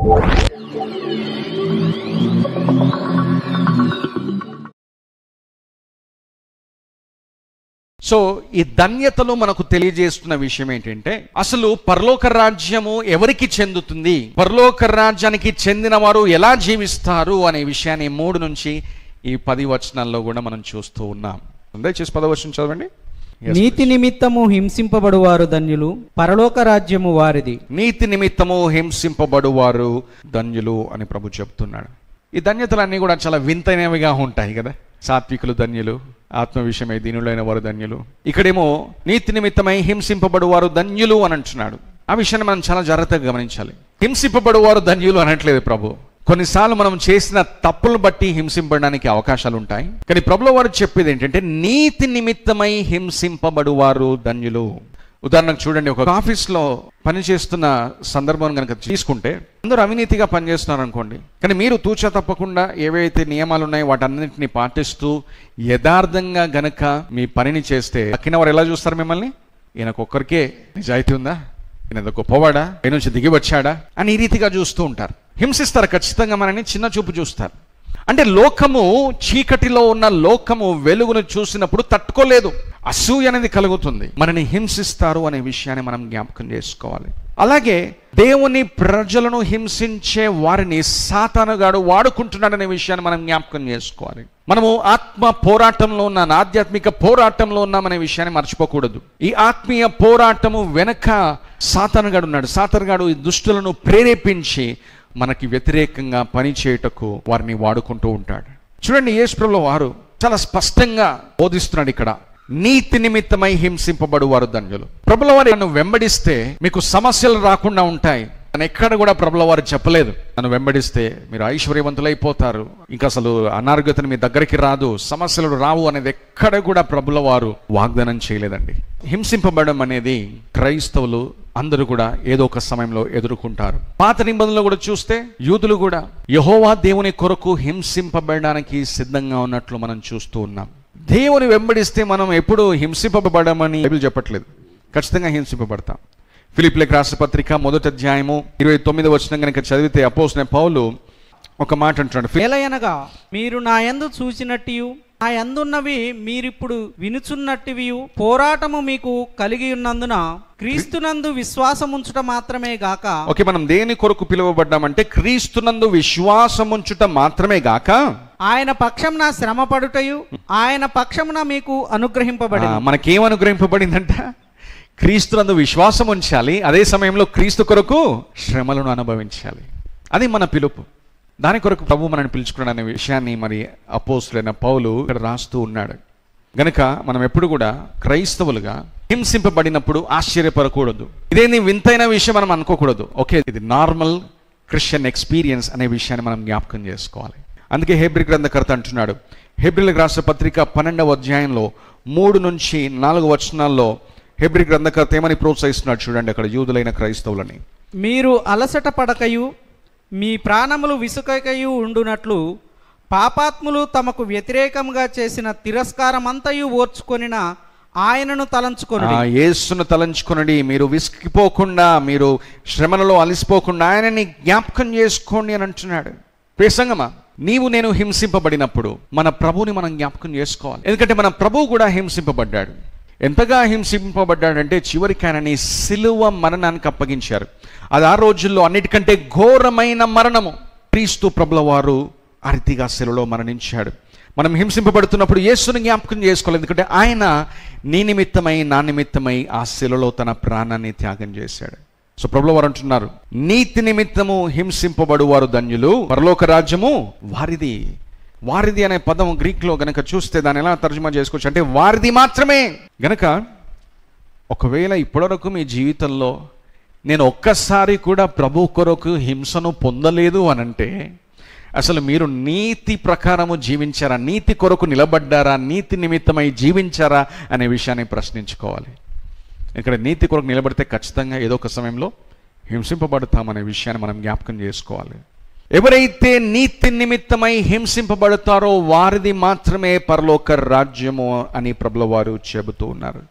so ఈ ధన్యతలో మనకు తెలియజేస్తున్న విషయం ఏంటంటే అసలు పరలోక రాజ్యము ఎవరికి చెందుతుంది పరలోక రాజ్యానికి చెందిన వారు ఎలా జీవిస్తారు అనే విషయాన్ని మూడు నుంచి ఈ పది వచనాల్లో కూడా మనం చూస్తూ ఉన్నాం దయచేసి పదవచనం చదవండి Yes, నీతి నిమిత్తము హింసింపబడువారు ధన్యులు పరలోక రాజ్యము వారిది నీతి నిమిత్తము హింసింపబడువారు ధన్యులు అని ప్రభు చెప్తున్నాడు ఈ ధన్యతలన్నీ కూడా చాలా వింతైనవిగా ఉంటాయి కదా సాత్వికులు ధన్యులు ఆత్మ విషయమై దీనులైన వారు ధన్యులు ఇక్కడేమో నీతి నిమిత్తమై హింసింపబడువారు ధన్యులు అని అంటున్నాడు ఆ విషయాన్ని మనం చాలా జాగ్రత్తగా గమనించాలి హింసింపబడువారు ధన్యులు అనట్లేదు ప్రభు కొన్నిసార్లు మనం చేసిన తప్పులు బట్టి హింసింపడానికి అవకాశాలు ఉంటాయి కానీ ప్రభుల వారు చెప్పేది ఏంటంటే నీతి నిమిత్తమై హింసింపబడువారు ధన్యులు ఉదాహరణకు చూడండి ఒక ఆఫీస్లో పనిచేస్తున్న సందర్భం కనుక తీసుకుంటే అందరూ అవినీతిగా పనిచేస్తున్నారు అనుకోండి కానీ మీరు తూచా తప్పకుండా ఏవైతే నియమాలు ఉన్నాయో వాటన్నింటినీ పాటిస్తూ యథార్థంగా గనక మీ పనిని చేస్తే తక్కిన వారు ఎలా చూస్తారు మిమ్మల్ని ఈయనకొక్కరికే నిజాయితీ ఉందా ఈయన ఏదో గొప్పవాడా పై నుంచి దిగి వచ్చాడా అని ఈ రీతిగా చూస్తూ ఉంటారు హింసిస్తారు ఖచ్చితంగా మనని చిన్న చూపు చూస్తారు అంటే లోకము చీకటిలో ఉన్న లోకము వెలుగును చూసినప్పుడు తట్టుకోలేదు అసూయ అనేది కలుగుతుంది మనని హింసిస్తారు అనే విషయాన్ని మనం జ్ఞాపకం చేసుకోవాలి అలాగే దేవుని ప్రజలను హింసించే వారిని సాతానుగాడు వాడుకుంటున్నాడనే విషయాన్ని మనం జ్ఞాపకం చేసుకోవాలి మనము ఆత్మ పోరాటంలో ఉన్నాను ఆధ్యాత్మిక పోరాటంలో ఉన్నామనే విషయాన్ని మర్చిపోకూడదు ఈ ఆత్మీయ పోరాటము వెనక సాతానుగాడు ఉన్నాడు సాతానుగాడు ఈ దుష్టులను ప్రేరేపించి మనకి వ్యతిరేకంగా పని చేయుటకు వారిని వాడుకుంటూ ఉంటాడు చూడండి యేసుప్రభుల వారు చాలా స్పష్టంగా బోధిస్తున్నాడు ఇక్కడ నీతి నిమిత్తమై హింసింపబడు వారు ధన్యులు ప్రభుల వారు నన్ను వెంబడిస్తే మీకు సమస్యలు రాకుండా ఉంటాయి అని ఎక్కడ కూడా ప్రభుల వారు చెప్పలేదు నన్ను వెంబడిస్తే మీరు ఐశ్వర్యవంతులైపోతారు ఇంకా అసలు అనారోగ్యతను మీ దగ్గరికి రాదు సమస్యలు రావు అనేది ఎక్కడ కూడా ప్రభుల వారు వాగ్దానం చేయలేదండి హింసింపబడడం అనేది క్రైస్తవులు అందరూ కూడా ఏదో ఒక సమయంలో ఎదుర్కొంటారు పాత నిబంధనలు కూడా చూస్తే యూదులు కూడా యహోవా దేవుని కొరకు హింసింపబడడానికి సిద్ధంగా ఉన్నట్లు మనం చూస్తూ ఉన్నాం దేవుని వెంబడిస్తే మనం ఎప్పుడు హింసింపబడమని బైబిల్ చెప్పట్లేదు ఖచ్చితంగా హింసింపబడతాం ఫిలిప్లకు రాష్ట్ర పత్రిక మొదటి అధ్యాయము ఇరవై తొమ్మిది వచ్చిన కనుక చదివితే అపోసిన పౌలు ఒక మాట అంటున్నాడు ఫిలి- ఎలయనగా మీరు నా యందు చూచినట్టు నా యందున్నవి మీరిప్పుడు వినుచున్నట్టివి పోరాటము మీకు కలిగి ఉన్నందున క్రీస్తునందు విశ్వాసముంచుట మాత్రమే గాక ఓకే మనం దేని కొరకు పిలువబడ్డామంటే క్రీస్తునందు విశ్వాసముంచుట మాత్రమే గాక ఆయన పక్షమున శ్రమపడుటయు ఆయన పక్షమున మీకు అనుగ్రహింపబడి ఆ, మనకేం అనుగ్రహింపబడిందంట క్రీస్తునందు విశ్వాసం ఉంచాలి అదే సమయంలో క్రీస్తు కొరకు శ్రమలను అనుభవించాలి అది మన పిలుపు దాని కొరకు ప్రభు మనల్ని పిలుచుకున్నాడు అనే విషయాన్ని మరి అపోస్తులైన పౌలు ఇక్కడ రాస్తూ ఉన్నాడు గనుక మనం ఎప్పుడు కూడా క్రైస్తవులుగా హింసింపబడినప్పుడు ఆశ్చర్యపడకూడదు ఇదేంది వింతైన విషయం మనం అనుకోకూడదు ఓకే ఇది నార్మల్ క్రిస్టియన్ ఎక్స్పీరియన్స్ అనే విషయాన్ని మనం జ్ఞాపకం చేసుకోవాలి అందుకే హెబ్రి గ్రంథకర్త అంటున్నాడు హెబ్రిలకు రాష్ట్ర పత్రిక పన్నెండవ అధ్యాయంలో మూడు నుంచి నాలుగు వచనాల్లో హెబ్రి గ్రంథకర్త ఏమని ప్రోత్సహిస్తున్నాడు చూడండి అక్కడ యూదులైన క్రైస్తవులని మీరు అలసట పడకయు మీ ప్రాణములు విసుకకయు ఉండునట్లు పాపాత్ములు తమకు వ్యతిరేకంగా చేసిన తిరస్కారమంతయు ఓర్చుకొనిన ఆయనను తలంచుకొని ఆ యేసును తలంచుకొనడి మీరు విసిగిపోకుండా మీరు శ్రమలలో అలసిపోకుండా ఆయనని జ్ఞాపకం చేసుకోండి అని అంటున్నాడు ప్రసంగమా నీవు నేను హింసింపబడినప్పుడు మన ప్రభుని మనం జ్ఞాపకం చేసుకోవాలి ఎందుకంటే మన ప్రభువు కూడా హింసింపబడ్డాడు ఎంతగా హింసింపబడ్డాడంటే చివరికి ఆయనని సిలువ మరణానికి అప్పగించారు అది ఆ రోజుల్లో అన్నిటికంటే ఘోరమైన మరణము క్రీస్తు ప్రభుల వారు ఆ రీతిగా శిలలో మరణించాడు మనం హింసింపబడుతున్నప్పుడు యేసుని జ్ఞాపకం చేసుకోవాలి ఎందుకంటే ఆయన నీ నిమిత్తమై నా నిమిత్తమై ఆ శిలలో తన ప్రాణాన్ని త్యాగం చేశాడు సో ప్రభుల వారు అంటున్నారు నీతి నిమిత్తము హింసింపబడు వారు ధన్యులు పరలోక రాజ్యము వారిది వారిది అనే పదం గ్రీక్లో గనక చూస్తే దాన్ని ఎలా తర్జుమా చేసుకోవచ్చు అంటే వారిది మాత్రమే గనక ఒకవేళ ఇప్పటివరకు మీ జీవితంలో నేను ఒక్కసారి కూడా ప్రభు కొరకు హింసను పొందలేదు అనంటే అసలు మీరు నీతి ప్రకారము జీవించారా నీతి కొరకు నిలబడ్డారా నీతి నిమిత్తమై జీవించారా అనే విషయాన్ని ప్రశ్నించుకోవాలి ఇక్కడ నీతి కొరకు నిలబడితే ఖచ్చితంగా ఏదో ఒక సమయంలో హింసింపబడతామనే విషయాన్ని మనం జ్ఞాపకం చేసుకోవాలి ఎవరైతే నీతి నిమిత్తమై హింసింపబడతారో వారిది మాత్రమే పరలోక రాజ్యము అని ప్రభుల వారు చెబుతూ ఉన్నారు